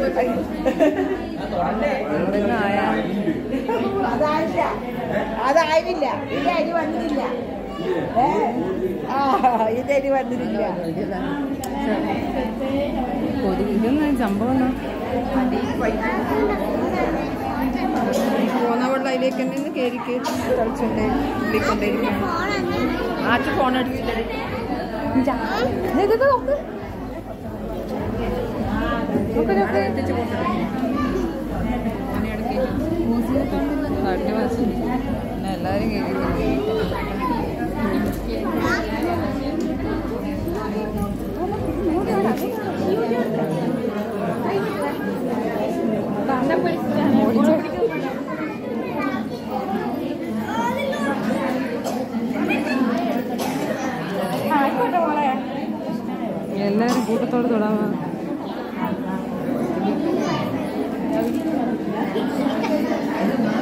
അതായില്ല അതായില്ല ഈ അരി വന്നിട്ടില്ല ഏ ആ ഇത് അരി വന്നിട്ടില്ല കൊതുക് ഇതൊന്നും സംഭവം പോകുന്ന വെള്ളം അതിലേക്ക് തന്നെ കയറി കയറി കളിച്ചോണ്ടേ ഉള്ളിക്കൊണ്ടേയിരിക്കണം ആറ്റ് ഫോൺ എടുത്തില്ലേ നോക്ക് നോക്ക് നോക്ക് എല്ലാവരും എല്ലാവരും കൂട്ടത്തോട് തൊടാവാ ആ